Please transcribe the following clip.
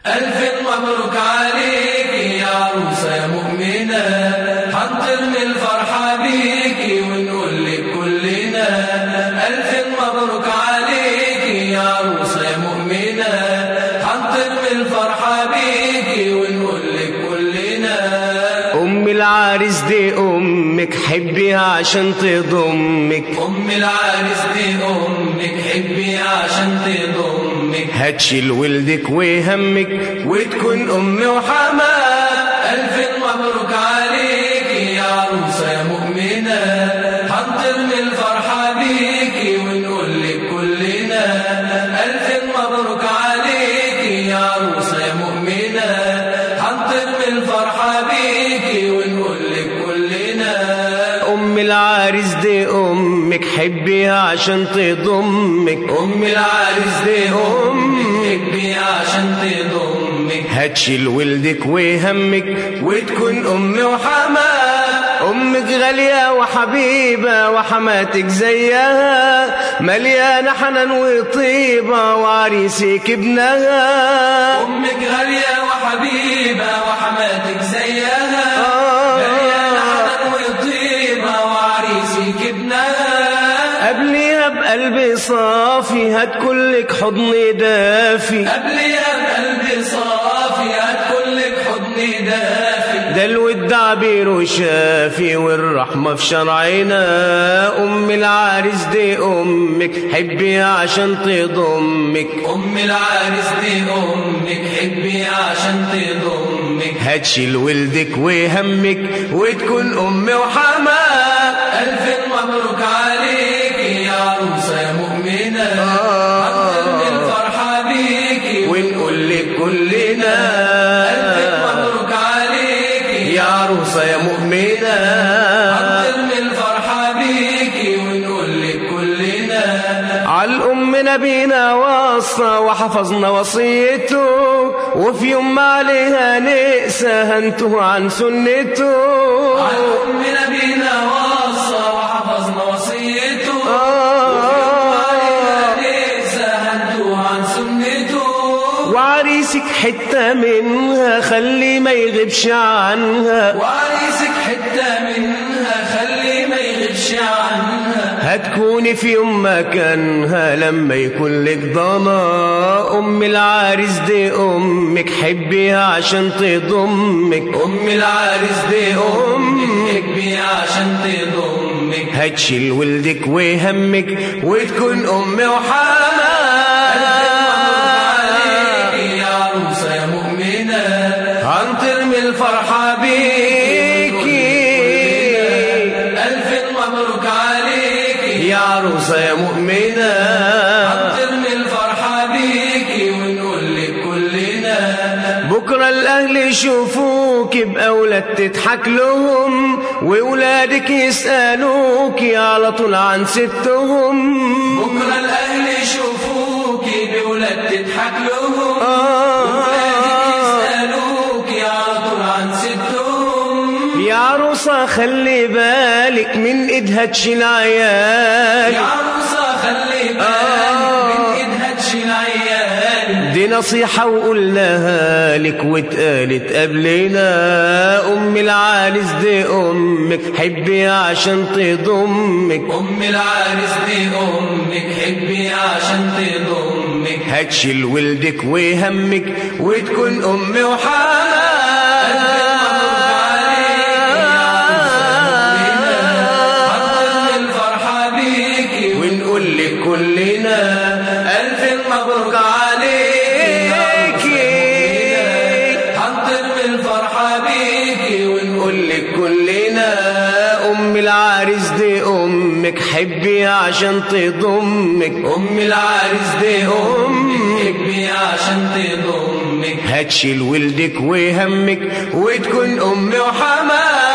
ألف مبروك عليك يا عروسة يا مؤمنة حنطرمي الفرحة بيكي ونقول لك كلنا ألف مبروك عليك يا عروسة يا مؤمنة حنطرمي الفرحة بيكي ونقول لك كلنا أم العريس دي أمك حبيها عشان تضمك أم العريس دي أمك حبيها عشان تضمك هتشيل ولدك وهمك وتكون أم وحماك ألف مبروك عليك يا عروسة يا مؤمنة حنطرمي الفرحة بيكي ونقول لك كلنا ألف مبروك عليك يا عروسة يا مؤمنة حنطرمي الفرحة بيكي ونقول لك كلنا أم العريس دي أمك حبيها عشان تضمك أم العريس دي أمك حبيها عشان تضمك هتشيل ولدك وهمك وتكون أم وحماك أمك غالية وحبيبة وحماتك زيها مليانة حنان وطيبة وعريسك ابنها أمك غالية وحبيبة وحماتك زيها آه. مليانة حنان وطيبة وعريسك ابنها قبليها بقلبي صافي هتكلك حضن دافي قبلها بقلبي صافي هتكون لك حضن دافي ده الود عبير وشافي والرحمة في شرعنا أم العريس دي أمك حبيها عشان تضمك أم العريس دي أمك حبيها عشان تضمك هتشيل ولدك وهمك وتكون أم وحماك ألف مبروك عليك يا عروسة يا مؤمنة آه. حنطرمي الفرحة بيكي ونقول لك كلنا ألف مبروك عليك يا عروسة يا مؤمنة حنطرمي الفرحة بيكي ونقول لك كلنا عالأم نبينا وصى وحفظنا وصيته وفي يوم ما عليها نقسى هنته عن سنته عن أم نبينا وصى وحفظنا وصيته آه. ليس هنتو عن سنته وعريسك حتة منها خلي ما يغيبش عنها وعريسك حتة منها خلي ما يغيبش عنها هتكوني في يوم مكانها لما يكون لك ضنا أم العريس دي أمك حبيها عشان تضمك أم العريس دي أمك حبي عشان تضمك هتشيل ولدك وهمك وتكون أم وحماك عليك يا عروسة يا مؤمنة هنطرمي الفرحة بيكي ألف مبروك عليك يا عروسة يا مؤمنة ترمي الفرحة بيكي ونقول لك كلنا بكرة الأهل يشوفوك بأولاد تضحك لهم وولادك يسألوك على طول عن ستهم بكرة الأهل يشوفوكي بولاد تضحك لهم آه. ولادك يسألوك على طول عن ستهم يا عروسة خلي بالك من إيدها تشيل عيال يا عروسة خلي بالك آه. من إيدها تشيل عيال دي نصيحة وقلناها لك واتقالت قبلنا أم العالس دي أمك حبي عشان تضمك أم العريس دي أمك حبي عشان تضمك هتشيل ولدك وهمك وتكون أم وحماك الفرحة بيكي ونقول لك كلنا ألف مبروك عليكي حنطر الفرحة بيكي ونقول نقول لك كلنا أم العريس دي أمك حبي عشان تضمك أم العريس دي أمك حبي عشان تضمك هتشيل ولدك وهمك وتكون أم وحماك